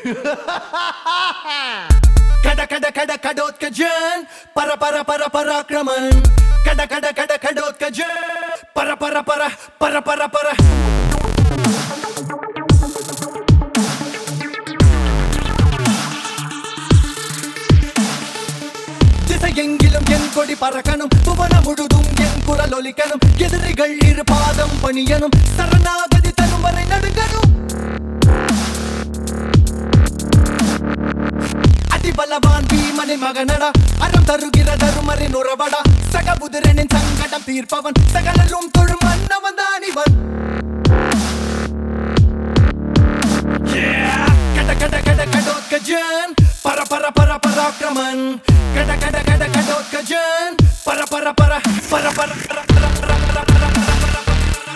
கட கட கட கடோத்கஜன் பர பர பர பராக்கிரமன் கட கட கட கடோத்கஜன் பர பர பர பர பர பர திசையெங்கிலும் என் கொடி பறக்கணும் புவன முழுதும் என் குரல் ஒலிக்கணும் எதிரிகள் இரு பாதம் பணியனும் சரணாகதி தரும் வரை நடுங்கணும் அதிபலவான் பீமனை மகனடா அறம் தருகிற தருமரின் உறவடா சகபுதிரனின் சங்கடம் தீர்ப்பவன் சகலரும் தொழும் மன்னவன் தான் இவன் Yeah! கட கட கட கடோத்கஜன் பர பர பர பராக்கிரமன் கட கட கட கடோத்கஜன் பர பர பர பர பர பர பர பர பர பர பர பர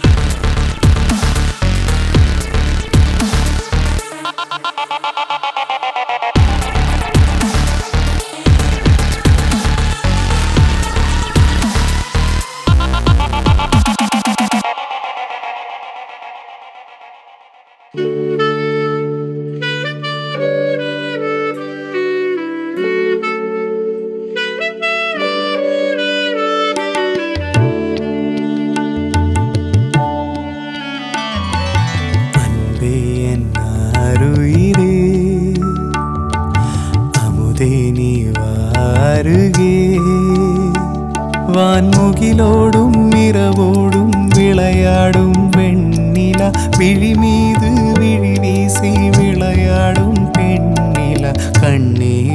அன்பே என் அருயிரே அமுதே நீ வாருகே வான்முகிலோடும் இரவோடும் விளையாடும் வெண்ணிலா விழி மீது விழி வீசி விளையாடும் பெண்ணிலா கண்ணே